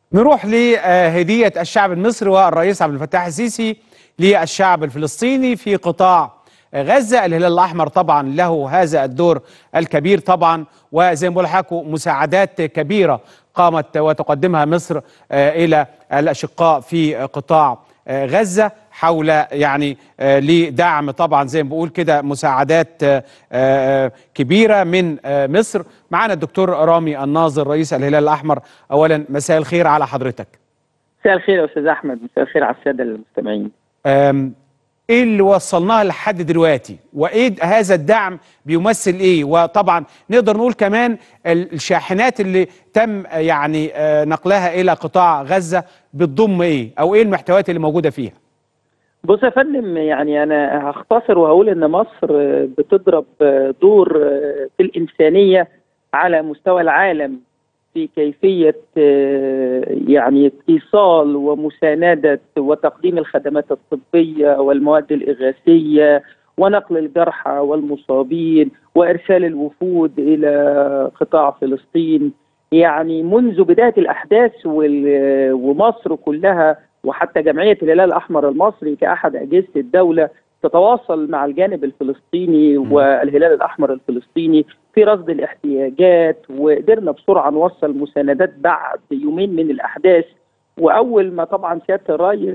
نروح لهدية الشعب المصري والرئيس عبد الفتاح السيسي للشعب الفلسطيني في قطاع غزة الهلال الأحمر طبعا له هذا الدور الكبير طبعا وزي ما بقول لحضراتكم مساعدات كبيرة قامت وتقدمها مصر إلى الأشقاء في قطاع غزة حول يعني لدعم طبعا زي ما بقول كده مساعدات كبيرة من مصر معنا الدكتور رامي الناظر رئيس الهلال الأحمر أولا مساء الخير على حضرتك مساء الخير يا أستاذ أحمد مساء الخير على السادة المستمعين ايه اللي وصلناه لحد دلوقتي وايه هذا الدعم بيمثل ايه وطبعا نقدر نقول كمان الشاحنات اللي تم يعني نقلها الى قطاع غزة بتضم ايه او ايه المحتويات اللي موجودة فيها بص يا فندم يعني انا هختصر وهقول ان مصر بتضرب دور في الانسانيه على مستوى العالم في كيفيه يعني ايصال ومسانده وتقديم الخدمات الطبيه والمواد الاغاثيه ونقل الجرحى والمصابين وارسال الوفود الى قطاع فلسطين يعني منذ بدايه الاحداث ومصر كلها وحتى جمعيه الهلال الاحمر المصري كاحد اجهزه الدوله تتواصل مع الجانب الفلسطيني والهلال الاحمر الفلسطيني في رصد الاحتياجات وقدرنا بسرعه نوصل مساندات بعد يومين من الاحداث واول ما طبعا سياده الرئيس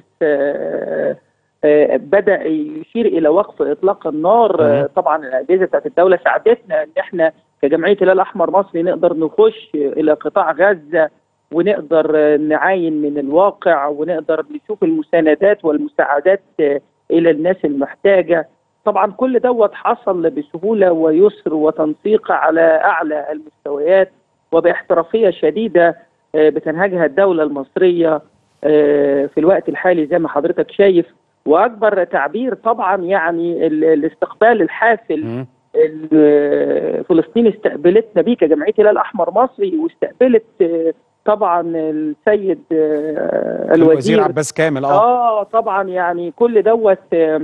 بدا يشير الى وقف اطلاق النار طبعا الاجهزه بتاعت الدوله ساعدتنا ان احنا كجمعيه الهلال الاحمر المصري نقدر نخش الى قطاع غزه ونقدر نعاين من الواقع ونقدر نشوف المساندات والمساعدات الى الناس المحتاجه طبعا كل دوت حصل بسهوله ويسر وتنسيق على اعلى المستويات وباحترافيه شديده بتنهجها الدوله المصريه في الوقت الحالي زي ما حضرتك شايف واكبر تعبير طبعا يعني الاستقبال الحافل فلسطين استقبلتنا بيه كجمعيه الهلال الاحمر مصري واستقبلت طبعا السيد الوزير الوزير عباس كامل اه اه طبعا يعني كل دوت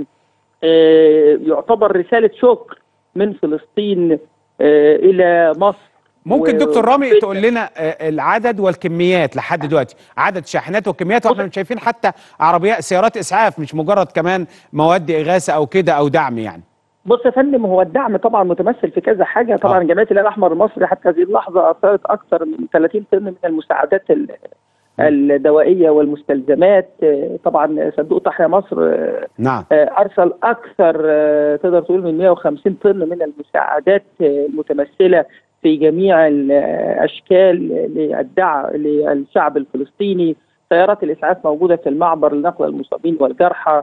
يعتبر رساله شكر من فلسطين الى مصر ممكن دكتور رامي تقول لنا العدد والكميات لحد دلوقتي عدد شاحنات وكميات واحنا شايفين حتى عربيات سيارات اسعاف مش مجرد كمان مواد اغاثه او كده او دعم يعني بص يا فندم هو الدعم طبعا متمثل في كذا حاجه طبعا جمعيه الهلال الاحمر المصري حتى هذه اللحظه ارسلت اكثر من 30 طن من المساعدات الدوائيه والمستلزمات طبعا صندوق تحيا مصر نعم ارسل اكثر تقدر تقول من 150 طن من المساعدات المتمثله في جميع الاشكال للدعم للشعب الفلسطيني سيارات الاسعاف موجوده في المعبر لنقل المصابين والجرحى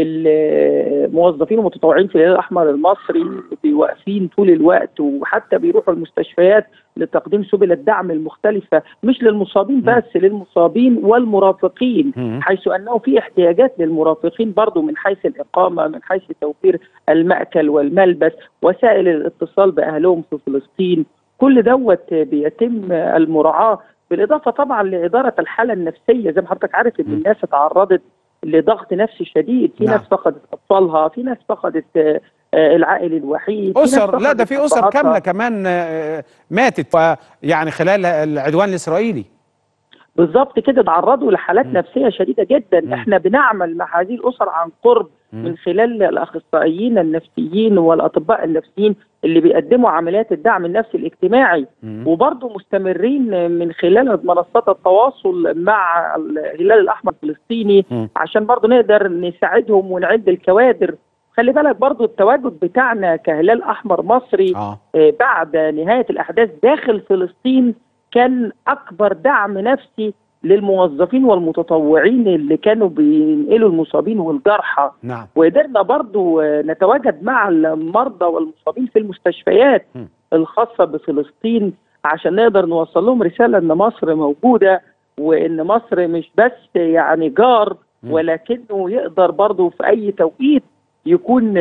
الموظفين المتطوعين في الهلال الاحمر المصري واقفين طول الوقت وحتى بيروحوا المستشفيات لتقديم سبل الدعم المختلفه مش للمصابين بس للمصابين والمرافقين حيث انه في احتياجات للمرافقين برضو من حيث الاقامه من حيث توفير الماكل والملبس وسائل الاتصال باهلهم في فلسطين كل دوت بيتم المراعاه بالاضافه طبعا لاداره الحاله النفسيه زي ما حضرتك عارف ان الناس اتعرضت لضغط نفسي شديد في نعم. ناس فقدت اطفالها في ناس فقدت العائل الوحيد اسر لا ده في اسر كامله كمان ماتت يعني خلال العدوان الاسرائيلي بالظبط كده تعرضوا لحالات م. نفسيه شديده جدا م. احنا بنعمل مع هذه الاسر عن قرب م. من خلال الاخصائيين النفسيين والاطباء النفسيين اللي بيقدموا عمليات الدعم النفسي الاجتماعي وبرضه مستمرين من خلال منصات التواصل مع الهلال الاحمر الفلسطيني م. عشان برضه نقدر نساعدهم ونعد الكوادر خلي بالك برضو التواجد بتاعنا كهلال احمر مصري آه. بعد نهايه الاحداث داخل فلسطين كان اكبر دعم نفسي للموظفين والمتطوعين اللي كانوا بينقلوا المصابين والجرحى نعم. وقدرنا برضو نتواجد مع المرضى والمصابين في المستشفيات م. الخاصة بفلسطين عشان نقدر نوصل لهم رسالة ان مصر موجودة وان مصر مش بس يعني جار م. ولكنه يقدر برضو في اي توقيت يكون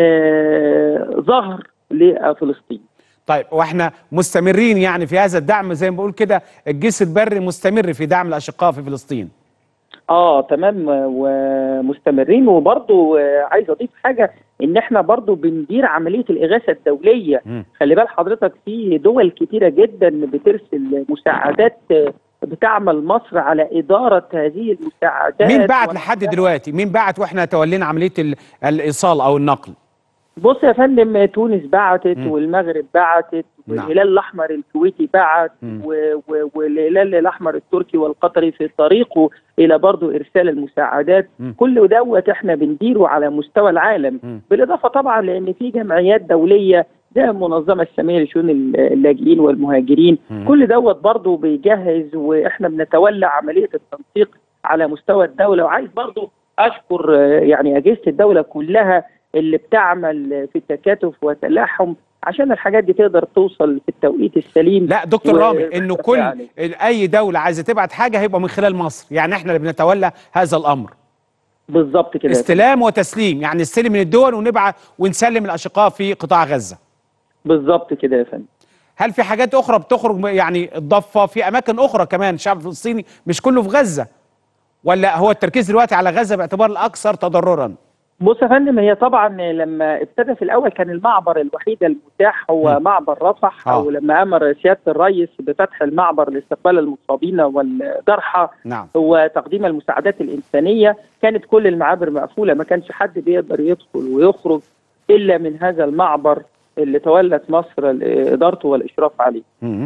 ظهر لفلسطين طيب واحنا مستمرين يعني في هذا الدعم زي ما بقول كده الجيش البري مستمر في دعم الاشقاء في فلسطين اه تمام ومستمرين وبرضو عايز اضيف حاجه ان احنا برضو بندير عمليه الاغاثه الدوليه م. خلي بال حضرتك في دول كتيره جدا بترسل مساعدات بتعمل مصر على اداره هذه المساعدات مين بعت و- لحد دلوقتي مين بعت واحنا تولينا عمليه ال- الايصال او النقل بص يا فندم تونس بعتت مم. والمغرب بعتت نعم. والهلال الاحمر الكويتي بعت مم. و- و- والهلال الاحمر التركي والقطري في طريقه الى برضه ارسال المساعدات مم. كل دوت احنا بنديره على مستوى العالم مم. بالاضافه طبعا لان في جمعيات دوليه زي المنظمه الساميه لشؤون اللاجئين والمهاجرين مم. كل دوت برضه بيجهز واحنا بنتولى عمليه التنسيق على مستوى الدوله وعايز برضه اشكر آه، يعني اجهزه الدوله كلها اللي بتعمل في تكاتف وتلاحم عشان الحاجات دي تقدر توصل في التوقيت السليم لا دكتور و- رامي انه كل يعني. اي دوله عايزه تبعت حاجه هيبقى من خلال مصر يعني احنا اللي بنتولى هذا الامر بالظبط كده استلام وتسليم يعني نستلم من الدول ونبعت ونسلم الاشقاء في قطاع غزه بالظبط كده يا فندم هل في حاجات اخرى بتخرج م- يعني الضفه في اماكن اخرى كمان الشعب الفلسطيني مش كله في غزه ولا هو التركيز دلوقتي على غزه باعتبار الاكثر تضررا بص يا فندم هي طبعا لما ابتدى في الاول كان المعبر الوحيد المتاح هو م. معبر رفح آه. او لما امر سياده الرئيس بفتح المعبر لاستقبال المصابين والجرحى نعم هو تقديم المساعدات الانسانيه كانت كل المعابر مقفوله ما كانش حد بيقدر يدخل ويخرج الا من هذا المعبر اللي تولت مصر ادارته والاشراف عليه مم.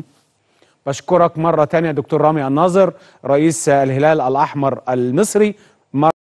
بشكرك مرة تانية دكتور رامي الناظر رئيس الهلال الأحمر المصري